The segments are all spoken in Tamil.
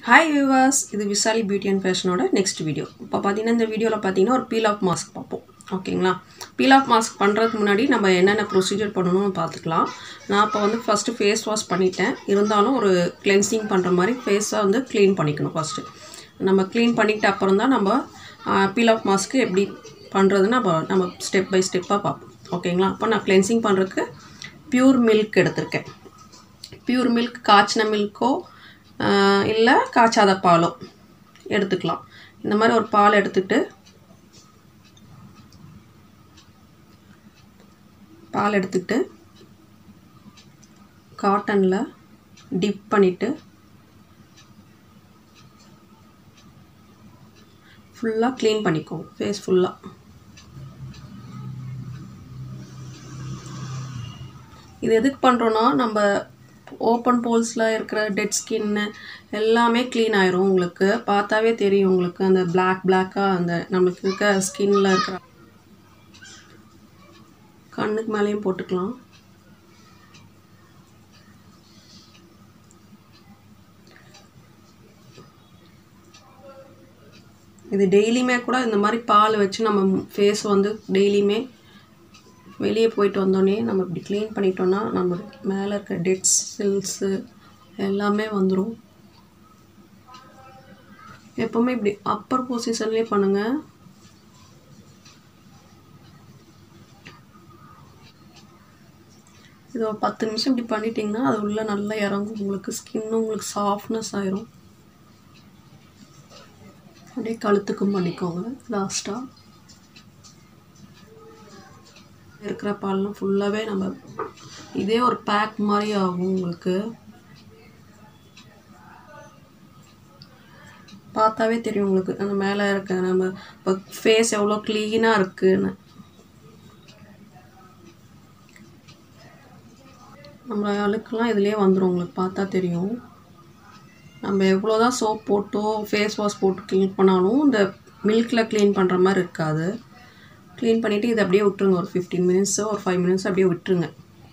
ஹாய் வியூவர்ஸ் இது விசாலி பியூட்டி அண்ட் ஃபேஷனோட நெக்ஸ்ட் வீடியோ இப்போ பார்த்தீங்கன்னா இந்த வீடியோவில் பார்த்தீங்கன்னா ஒரு பீல் ஆஃப் மாஸ்க் பார்ப்போம் ஓகேங்களா பீல் ஆஃப் மாஸ்க் பண்ணுறதுக்கு முன்னாடி நம்ம என்னென்ன ப்ரொசீஜர் பண்ணணும்னு பார்த்துக்கலாம் நான் இப்போ வந்து ஃபஸ்ட்டு ஃபேஸ் வாஷ் பண்ணிட்டேன் இருந்தாலும் ஒரு கிளென்சிங் பண்ணுற மாதிரி ஃபேஸை வந்து க்ளீன் பண்ணிக்கணும் ஃபஸ்ட்டு நம்ம க்ளீன் பண்ணிக்கிட்ட அப்புறம் தான் நம்ம பீல் ஆஃப் மாஸ்க்கு எப்படி பண்ணுறதுன்னு அப்போ நம்ம ஸ்டெப் பை ஸ்டெப்பாக பார்ப்போம் ஓகேங்களா அப்போ நான் கிளென்சிங் பண்ணுறதுக்கு பியூர் மில்க் எடுத்திருக்கேன் பியூர் மில்க் காய்ச்சின மில்க்கோ இல்லை காய்ச்சாத பாலோ எடுத்துக்கலாம் இந்த மாதிரி ஒரு பால் எடுத்துட்டு பால் எடுத்துக்கிட்டு காட்டனில் டிப் பண்ணிவிட்டு ஃபுல்லாக க்ளீன் பண்ணிக்கோங்க ஃபேஸ் ஃபுல்லாக இது எதுக்கு பண்ணுறோன்னா நம்ம ஓப்பன் போல்ஸில் இருக்கிற டெட் ஸ்கின்னு எல்லாமே க்ளீன் ஆயிரும் உங்களுக்கு பார்த்தாவே தெரியும் உங்களுக்கு அந்த பிளாக் பிளாக்காக அந்த நம்மளுக்கு இருக்க ஸ்கின்னில் இருக்கிற கண்ணுக்கு மேலேயும் போட்டுக்கலாம் இது டெய்லியுமே கூட இந்த மாதிரி பால் வச்சு நம்ம ஃபேஸ் வந்து டெய்லியுமே வெளியே போயிட்டு வந்தோடனே நம்ம இப்படி க்ளீன் பண்ணிட்டோன்னா நம்ம மேலே இருக்க டெட் செல்ஸு எல்லாமே வந்துடும் எப்போவுமே இப்படி அப்பர் பொசிஷன்லேயே பண்ணுங்கள் இது ஒரு பத்து நிமிஷம் இப்படி பண்ணிட்டீங்கன்னா அது உள்ளே நல்லா இறங்கும் உங்களுக்கு ஸ்கின்னும் உங்களுக்கு சாஃப்ட்னஸ் ஆயிரும் அப்படியே கழுத்துக்கும் பண்ணிக்கோங்க லாஸ்ட்டாக இருக்கிற பால்லாம் ஃபுல்லாகவே நம்ம இதே ஒரு பேக் மாதிரி ஆகும் உங்களுக்கு பார்த்தாவே தெரியும் உங்களுக்கு அந்த மேலே இருக்க நம்ம இப்போ ஃபேஸ் எவ்வளோ க்ளீனாக இருக்குன்னு நம்ம அழுக்கெல்லாம் இதுலேயே வந்துடும் உங்களுக்கு பார்த்தா தெரியும் நம்ம எவ்வளோ தான் சோப் போட்டோ ஃபேஸ் வாஷ் போட்டு க்ளீன் பண்ணாலும் இந்த மில்கில் க்ளீன் பண்ணுற மாதிரி இருக்காது க்ளீன் பண்ணிவிட்டு இதை அப்படியே விட்டுருங்க ஒரு ஃபிஃப்டீன் மினிட்ஸோ ஒரு ஃபைவ் மினிட்ஸ் அப்படியே விட்டுருங்க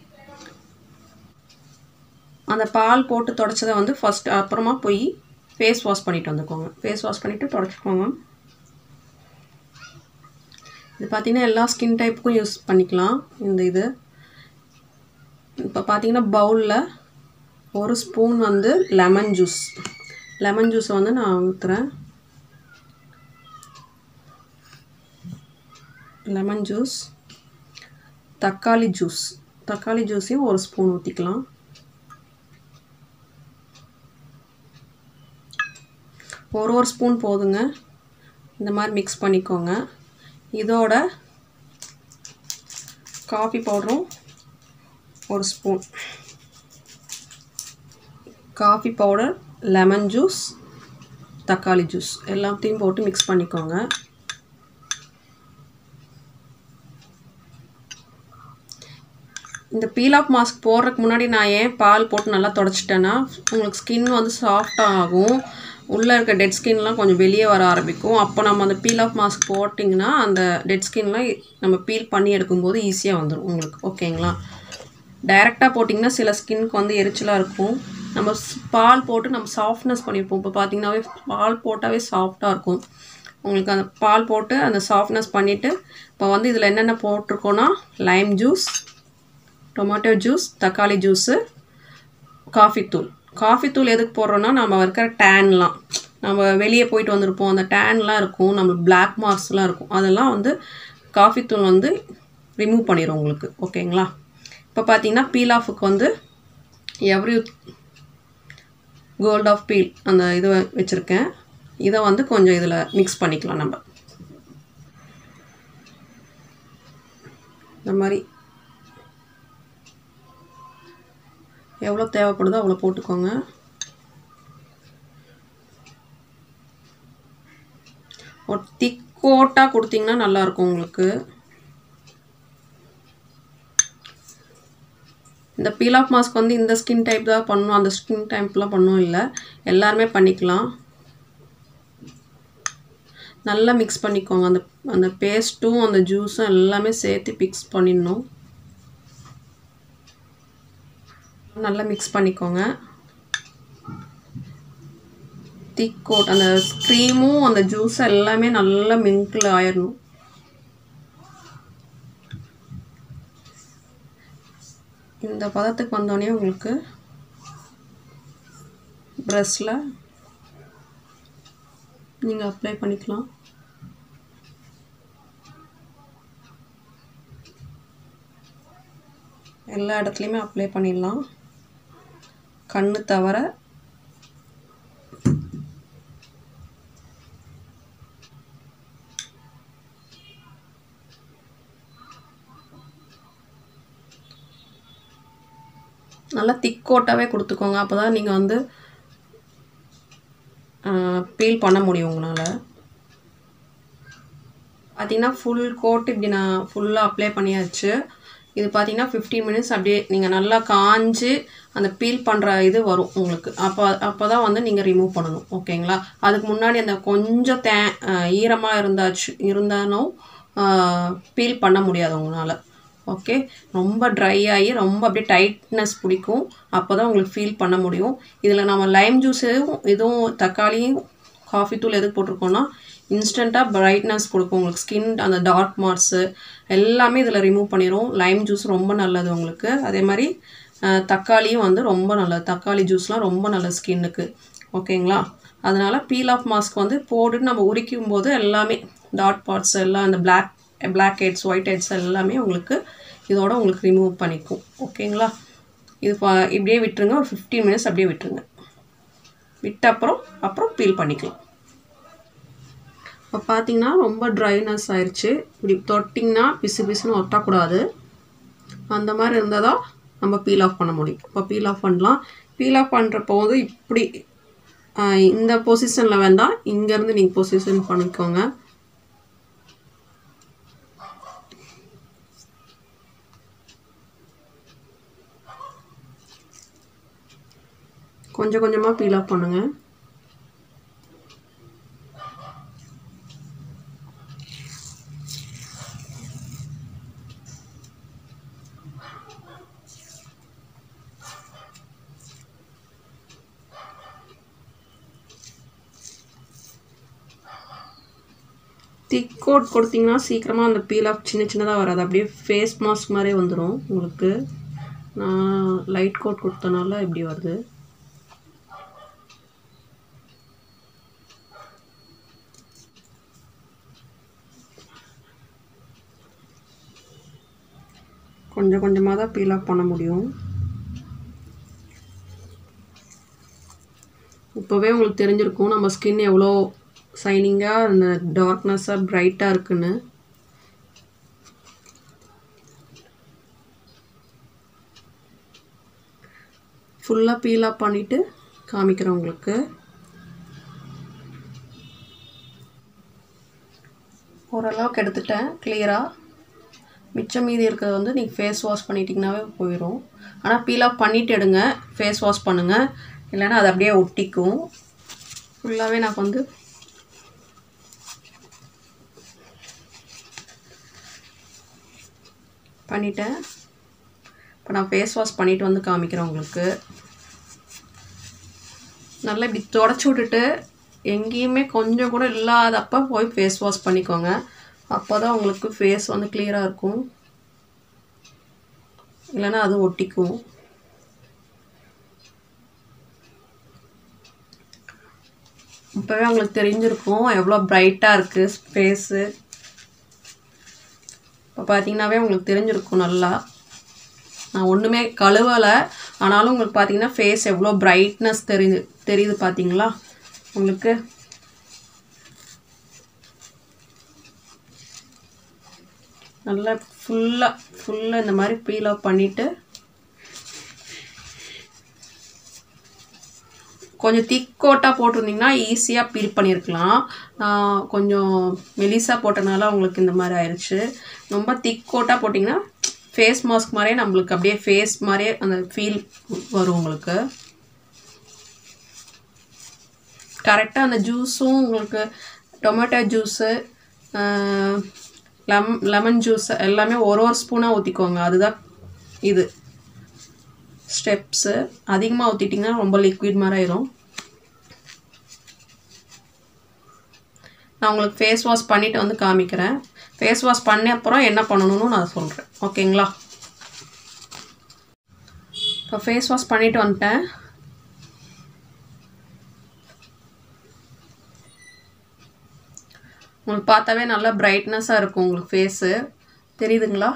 அந்த பால் போட்டு தொடச்சதை வந்து ஃபஸ்ட் அப்புறமா போய் ஃபேஸ் வாஷ் பண்ணிட்டு வந்துக்கோங்க ஃபேஸ் வாஷ் பண்ணிவிட்டு தொடச்சிக்கோங்க இது பார்த்திங்கன்னா எல்லா ஸ்கின் டைப்புக்கும் யூஸ் பண்ணிக்கலாம் இந்த இது இப்போ பார்த்தீங்கன்னா பவுலில் ஒரு ஸ்பூன் வந்து லெமன் ஜூஸ் லெமன் ஜூஸை வந்து நான் ஊற்றுறேன் லெமன் ஜூஸ் தக்காளி ஜூஸ் தக்காளி ஜூஸையும் ஒரு ஸ்பூன் ஊற்றிக்கலாம் ஒரு ஒரு ஸ்பூன் போதுங்க இந்த மாதிரி மிக்ஸ் பண்ணிக்கோங்க இதோட காஃபி பவுடரும் ஒரு spoon coffee powder lemon juice தக்காளி ஜூஸ் எல்லாத்தையும் போட்டு மிக்ஸ் பண்ணிக்கோங்க இந்த பீல் ஆஃப் மாஸ்க் போடுறதுக்கு முன்னாடி நான் ஏன் பால் போட்டு நல்லா தொடச்சிட்டேன்னா உங்களுக்கு ஸ்கின் வந்து சாஃப்டாக ஆகும் உள்ளே இருக்க டெட் ஸ்கின்லாம் கொஞ்சம் வெளியே வர ஆரம்பிக்கும் அப்போ நம்ம அந்த பீல் ஆஃப் மாஸ்க் போட்டிங்கன்னா அந்த டெட் ஸ்கின்லாம் நம்ம பீல் பண்ணி எடுக்கும்போது ஈஸியாக வந்துடும் உங்களுக்கு ஓகேங்களா டைரெக்டாக போட்டிங்கன்னா சில ஸ்கின்க்கு வந்து எரிச்சலாக இருக்கும் நம்ம பால் போட்டு நம்ம சாஃப்ட்னஸ் பண்ணியிருப்போம் இப்போ பார்த்தீங்கன்னாவே பால் போட்டாவே சாஃப்டாக இருக்கும் உங்களுக்கு அந்த பால் போட்டு அந்த சாஃப்ட்னஸ் பண்ணிவிட்டு இப்போ வந்து இதில் என்னென்ன போட்டிருக்கோன்னா லைம் ஜூஸ் டொமேட்டோ ஜூஸ் தக்காளி ஜூஸு காஃபி தூள் காஃபி தூள் எதுக்கு போடுறோன்னா நம்ம இருக்கிற டேன்லாம் நம்ம வெளியே போயிட்டு வந்திருப்போம் அந்த டேன்லாம் இருக்கும் நம்ம பிளாக் மார்க்ஸ்லாம் இருக்கும் அதெல்லாம் வந்து காஃபி தூள் வந்து ரிமூவ் பண்ணிடும் உங்களுக்கு ஓகேங்களா இப்போ பார்த்தீங்கன்னா பீல் ஆஃபுக்கு வந்து எவ்ரி கோல்ட் ஆஃப் பீல் அந்த இது வச்சுருக்கேன் இதை வந்து கொஞ்சம் இதில் மிக்ஸ் பண்ணிக்கலாம் நம்ம இந்த மாதிரி எவ்வளோ தேவைப்படுதோ அவ்வளோ போட்டுக்கோங்க ஒரு திக் கோட்டாக கொடுத்தீங்கன்னா நல்லாயிருக்கும் உங்களுக்கு இந்த பீல் ஆஃப் மாஸ்க் வந்து இந்த ஸ்கின் டைப் தான் பண்ணணும் அந்த ஸ்கின் டைப்லாம் பண்ணணும் இல்லை எல்லாருமே பண்ணிக்கலாம் நல்லா மிக்ஸ் பண்ணிக்கோங்க அந்த அந்த பேஸ்ட்டும் அந்த ஜூஸும் எல்லாமே சேர்த்து மிக்ஸ் பண்ணிடணும் நல்லா மிக்ஸ் பண்ணிக்கோங்க திக் கோட் அந்த க்ரீமும் அந்த ஜூஸ் எல்லாமே நல்லா மிங்கிள் ஆயிடணும் இந்த பதத்துக்கு வந்தோடனே உங்களுக்கு ப்ரெஷ்ஷில் நீங்கள் அப்ளை பண்ணிக்கலாம் எல்லா இடத்துலையுமே அப்ளை பண்ணிடலாம் கண்ணு தவிர நல்லா திக்கோட்டாகவே கொடுத்துக்கோங்க அப்போ தான் நீங்கள் வந்து பீல் பண்ண முடியும் உங்களால் பார்த்தீங்கன்னா ஃபுல் கோட் இப்படி நான் ஃபுல்லாக அப்ளை பண்ணியாச்சு இது பார்த்தீங்கன்னா ஃபிஃப்டீன் மினிட்ஸ் அப்படியே நீங்கள் நல்லா காஞ்சு அந்த பீல் பண்ணுற இது வரும் உங்களுக்கு அப்போ அப்போ தான் வந்து நீங்கள் ரிமூவ் பண்ணணும் ஓகேங்களா அதுக்கு முன்னாடி அந்த கொஞ்சம் தே ஈரமாக இருந்தாச்சு இருந்தாலும் பீல் பண்ண முடியாது உங்களால் ஓகே ரொம்ப ட்ரை ஆகி ரொம்ப அப்படியே டைட்னஸ் பிடிக்கும் அப்போ தான் உங்களுக்கு ஃபீல் பண்ண முடியும் இதில் நம்ம லைம் ஜூஸும் இதுவும் தக்காளியும் காஃபி தூள் எதுக்கு போட்டிருக்கோன்னா இன்ஸ்டண்ட்டாக பிரைட்னஸ் கொடுக்கும் உங்களுக்கு ஸ்கின் அந்த டார்க் மார்க்ஸு எல்லாமே இதில் ரிமூவ் பண்ணிடும் லைம் ஜூஸ் ரொம்ப நல்லது உங்களுக்கு அதே மாதிரி அஹ், தக்காளியும் வந்து ரொம்ப நல்லது தக்காளி ஜூஸ்லாம் ரொம்ப நல்லது ஸ்கின்னுக்கு ஓகேங்களா அதனால் பீல் ஆஃப் மாஸ்க் வந்து போட்டுட்டு நம்ம உரிக்கும் போது எல்லாமே டாட் பார்ட்ஸ் எல்லாம் அந்த black blackheads whiteheads எல்லாமே உங்களுக்கு இதோட உங்களுக்கு ரிமூவ் பண்ணிக்கும் ஓகேங்களா இது பா- இப்படியே விட்டுருங்க ஒரு ஃபிஃப்டீன் மினிட்ஸ் அப்படியே விட்டுருங்க விட்ட அப்புறம் அப்புறம் பீல் பண்ணிக்கலாம் இப்போ பார்த்தீங்கன்னா ரொம்ப ட்ரைனஸ் ஆயிடுச்சு இப்படி தொட்டிங்கன்னா பிசு பிசுன்னு ஒட்டக்கூடாது அந்த மாதிரி இருந்தால் தான் நம்ம பீல் ஆஃப் பண்ண முடியும் இப்போ பீல் ஆஃப் பண்ணலாம் பீல் ஆஃப் பண்ணுறப்போ வந்து இப்படி ஆஹ், இந்த பொசிஷனில் வேண்டாம் இங்கேருந்து நீங்கள் பொசிஷன் பண்ணிக்கோங்க கொஞ்சம் கொஞ்சமாக பீல் ஆஃப் பண்ணுங்கள் திக் கோட் கொடுத்தீங்கன்னா சீக்கிரமாக அந்த பீல் ஆஃப் சின்ன சின்னதாக வராது அப்படியே ஃபேஸ் மாஸ்க் மாதிரியே வந்துடும் உங்களுக்கு நான் லைட் கோட் கொடுத்தனால இப்படி வருது கொஞ்சம் கொஞ்சமாக தான் பீல் ஆஃப் பண்ண முடியும் இப்போவே உங்களுக்கு தெரிஞ்சிருக்கும் நம்ம ஸ்கின் எவ்வளோ சைனிங்காக அந்த டார்க்னஸ்ஸாக பிரைட்டாக இருக்குன்னு ஃபுல்லாக பீல் ஆஃப் பண்ணிவிட்டு காமிக்கிறேன் உங்களுக்கு ஓரளவுக்கு எடுத்துட்டேன் கிளியராக மிச்சம் மீதி இருக்கிறது வந்து நீங்கள் ஃபேஸ் வாஷ் பண்ணிட்டீங்கனாவே போயிடும் ஆனால் பீல் ஆஃப் பண்ணிட்டு எடுங்க ஃபேஸ் வாஷ் பண்ணுங்கள் இல்லைன்னா அது அப்படியே ஒட்டிக்கும் ஃபுல்லாகவே நான் வந்து பண்ணிட்டேன் இப்போ நான் ஃபேஸ் வாஷ் பண்ணிட்டு வந்து காமிக்கிறேன் உங்களுக்கு நல்லா இப்படி தொடச்சி விட்டுட்டு எங்கேயுமே கொஞ்சம் கூட இல்லாதப்ப போய் ஃபேஸ் வாஷ் பண்ணிக்கோங்க அப்போ தான் உங்களுக்கு ஃபேஸ் வந்து கிளியராக இருக்கும் இல்லைன்னா அது ஒட்டிக்கும் இப்போவே உங்களுக்கு தெரிஞ்சிருக்கும் எவ்வளோ பிரைட்டாக இருக்குது ஃபேஸு இப்போ பார்த்தீங்கன்னாவே உங்களுக்கு தெரிஞ்சிருக்கும் நல்லா நான் ஒன்றுமே கழுவலை ஆனாலும் உங்களுக்கு பார்த்தீங்கன்னா ஃபேஸ் எவ்வளோ பிரைட்னஸ் தெரியுது தெரியுது பார்த்தீங்களா உங்களுக்கு நல்லா ஃபுல்லாக ஃபுல்லாக இந்த மாதிரி பீல் ஆஃப் பண்ணிவிட்டு கொஞ்சம் திக்கோட்டாக போட்டிருந்தீங்கன்னா ஈஸியாக பீல் பண்ணியிருக்கலாம் நான் கொஞ்சம் மெலிசாக போட்டனால உங்களுக்கு இந்த மாதிரி ஆயிடுச்சு ரொம்ப திக்கோட்டாக போட்டிங்கன்னா ஃபேஸ் மாஸ்க் மாதிரியே நம்மளுக்கு அப்படியே ஃபேஸ் மாதிரியே அந்த ஃபீல் வரும் உங்களுக்கு கரெக்டாக அந்த ஜூஸும் உங்களுக்கு டொமேட்டோ ஜூஸு லெம் லெமன் ஜூஸ் எல்லாமே ஒரு ஒரு ஸ்பூனாக ஊற்றிக்கோங்க அதுதான் இது ஸ்டெப்ஸு அதிகமாக ஊற்றிட்டிங்கன்னா ரொம்ப லிக்விட் மாதிரி ஆயிரும் நான் உங்களுக்கு ஃபேஸ் வாஷ் பண்ணிவிட்டு வந்து காமிக்கிறேன் ஃபேஸ் வாஷ் பண்ணி அப்புறம் என்ன பண்ணணும்னு நான் சொல்கிறேன் ஓகேங்களா இப்போ ஃபேஸ் வாஷ் பண்ணிவிட்டு வந்துட்டேன் உங்களுக்கு பார்த்தாவே நல்லா பிரைட்னஸாக இருக்கும் உங்களுக்கு ஃபேஸு தெரியுதுங்களா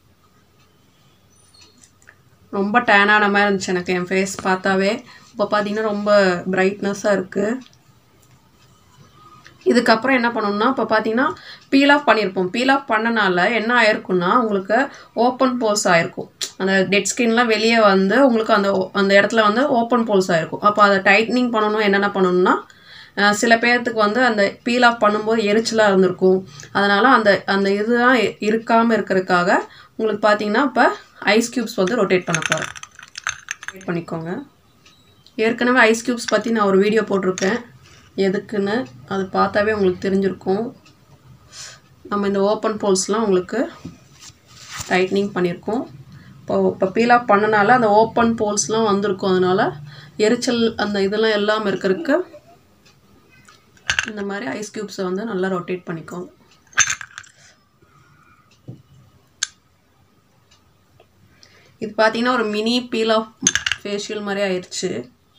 ரொம்ப டேனான மாதிரி இருந்துச்சு எனக்கு என் ஃபேஸ் பார்த்தாவே இப்போ பார்த்தீங்கன்னா ரொம்ப பிரைட்னஸாக இருக்குது இதுக்கப்புறம் என்ன பண்ணணும்னா இப்போ பார்த்தீங்கன்னா பீல் ஆஃப் பண்ணியிருப்போம் பீல் ஆஃப் பண்ணனால என்ன ஆயிருக்கும்னா உங்களுக்கு ஓப்பன் போல்ஸ் ஆயிருக்கும் அந்த டெட் ஸ்கின்லாம் வெளியே வந்து உங்களுக்கு அந்த அந்த இடத்துல வந்து ஓப்பன் போல்ஸ் ஆயிருக்கும் அப்போ அதை டைட்னிங் பண்ணணும் என்னென்ன பண்ணணும்னா அஹ் சில பேர்த்துக்கு வந்து அந்த பீல் ஆஃப் பண்ணும்போது எரிச்சலாக இருந்திருக்கும் அதனால் அந்த அந்த இதுதான் இருக்காமல் இருக்கிறதுக்காக உங்களுக்கு பார்த்தீங்கன்னா இப்போ ஐஸ் க்யூப்ஸ் வந்து ரொட்டேட் பண்ண போகிறேன் ரொட்டேட் பண்ணிக்கோங்க ஏற்கனவே ஐஸ் க்யூப்ஸ் பற்றி நான் ஒரு வீடியோ போட்டிருக்கேன் எதுக்குன்னு அது பார்த்தாவே உங்களுக்கு தெரிஞ்சிருக்கும் நம்ம இந்த ஓப்பன் போல்ஸ்லாம் உங்களுக்கு டைட்னிங் பண்ணியிருக்கோம் இப்போ இப்போ பீல் ஆஃப் பண்ணனால அந்த ஓப்பன் போல்ஸ்லாம் வந்திருக்கும் அதனால் எரிச்சல் அந்த இதெல்லாம் எல்லாம் இருக்கிறதுக்கு இந்த மாதிரி ஐஸ் க்யூப்ஸை வந்து நல்லா ரொட்டேட் பண்ணிக்கோங்க இது பார்த்தீங்கன்னா ஒரு மினி பீல் ஆஃப் ஃபேஷியல் மாதிரி ஆயிடுச்சு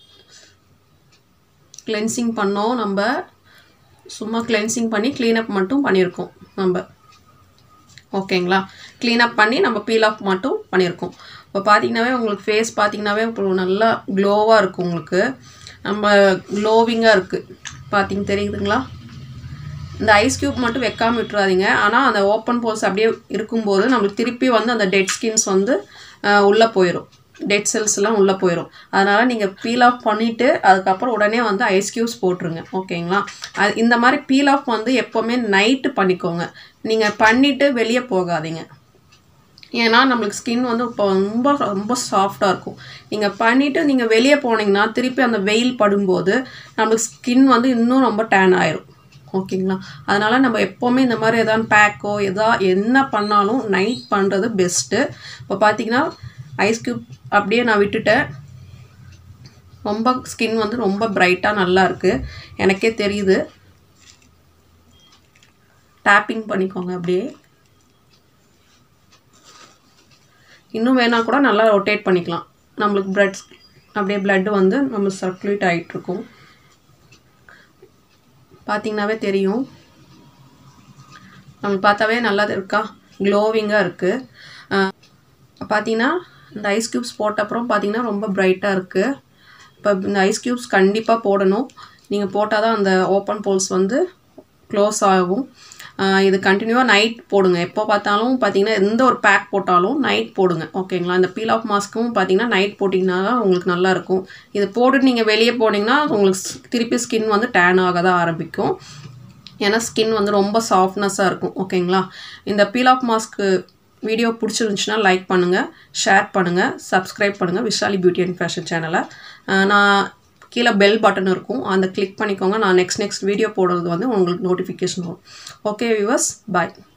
கிளென்சிங் பண்ணோம் நம்ம சும்மா கிளென்சிங் பண்ணி க்ளீனப் மட்டும் பண்ணியிருக்கோம் நம்ம ஓகேங்களா க்ளீனப் பண்ணி நம்ம பீல் ஆஃப் மட்டும் பண்ணியிருக்கோம் இப்போ பார்த்தீங்கன்னாவே உங்களுக்கு ஃபேஸ் பார்த்தீங்கன்னாவே இப்போ நல்லா க்ளோவாக இருக்கும் உங்களுக்கு நம்ம க்ளோவிங்காக இருக்குது பார்த்தீங்க தெரியுதுங்களா இந்த ஐஸ் க்யூப் மட்டும் வைக்காம விட்டுறாதீங்க ஆனால் அந்த ஓப்பன் போல்ஸ் அப்படியே இருக்கும்போது நம்மளுக்கு திருப்பி வந்து அந்த டெட் ஸ்கின்ஸ் வந்து உள்ளே போயிடும் டெட் செல்ஸ் எல்லாம் உள்ளே போயிடும் அதனால் நீங்கள் பீல் ஆஃப் பண்ணிவிட்டு அதுக்கப்புறம் உடனே வந்து ஐஸ் க்யூப்ஸ் போட்டுருங்க ஓகேங்களா அது இந்த மாதிரி பீல் ஆஃப் வந்து எப்போவுமே நைட்டு பண்ணிக்கோங்க நீங்கள் பண்ணிவிட்டு வெளியே போகாதீங்க ஏன்னா நம்மளுக்கு ஸ்கின் வந்து இப்போ ரொம்ப ரொம்ப சாஃப்டாக இருக்கும் நீங்கள் பண்ணிவிட்டு நீங்கள் வெளியே போனீங்கன்னா திருப்பி அந்த வெயில் படும்போது நம்மளுக்கு ஸ்கின் வந்து இன்னும் ரொம்ப டேன் ஆயிரும் ஓகேங்களா அதனால் நம்ம எப்போவுமே இந்த மாதிரி எதாவது பேக்கோ எதா என்ன பண்ணாலும் நைட் பண்ணுறது பெஸ்ட்டு இப்போ பார்த்தீங்கன்னா ஐஸ் க்யூப் அப்படியே நான் விட்டுட்டேன் ரொம்ப ஸ்கின் வந்து ரொம்ப பிரைட்டாக நல்லா இருக்குது எனக்கே தெரியுது டேப்பிங் பண்ணிக்கோங்க அப்படியே இன்னும் வேணால் கூட நல்லா ரொட்டேட் பண்ணிக்கலாம் நம்மளுக்கு பிளட் அப்படியே blood வந்து நம்ம சர்க்குலேட் ஆகிட்டுருக்கும் பார்த்தீங்கன்னாவே தெரியும் நம்மளுக்கு பார்த்தாவே நல்லா இருக்கா க்ளோவிங்காக இருக்குது பார்த்தீங்கன்னா இந்த ஐஸ் க்யூப்ஸ் போட்ட அப்புறம் பார்த்தீங்கன்னா ரொம்ப பிரைட்டாக இருக்குது இப்போ இந்த ஐஸ் க்யூப்ஸ் கண்டிப்பாக போடணும் நீங்கள் போட்டால் தான் அந்த ஓப்பன் போல்ஸ் வந்து க்ளோஸ் ஆகும் ஆஹ் இது கண்டினியூவாக நைட் போடுங்க எப்போ பார்த்தாலும் பார்த்தீங்கன்னா எந்த ஒரு பேக் போட்டாலும் நைட் போடுங்க ஓகேங்களா இந்த பீல் ஆஃப் மாஸ்க்கும் பார்த்தீங்கன்னா நைட் போட்டிங்கன்னா தான் உங்களுக்கு நல்லா இருக்கும் இது போட்டுட்டு நீங்கள் வெளியே போனீங்கன்னா உங்களுக்கு ஸ்- திருப்பி ஸ்கின் வந்து டேன் ஆக தான் ஆரம்பிக்கும் ஏன்னா ஸ்கின் வந்து ரொம்ப சாஃப்ட்னஸாக இருக்கும் ஓகேங்களா இந்த பீல் ஆஃப் மாஸ்க்கு வீடியோ பிடிச்சிருந்துச்சுன்னா லைக் பண்ணுங்கள் ஷேர் பண்ணுங்கள் சப்ஸ்கிரைப் பண்ணுங்கள் விஷாலி பியூட்டி அண்ட் ஃபேஷன் சேனலை நான் கீழே பெல் பட்டன் இருக்கும் அந்த கிளிக் பண்ணிக்கோங்க நான் நெக்ஸ்ட் நெக்ஸ்ட் வீடியோ போடுறது வந்து உங்களுக்கு நோட்டிஃபிகேஷன் வரும் ஓகே வியூவர்ஸ் பாய்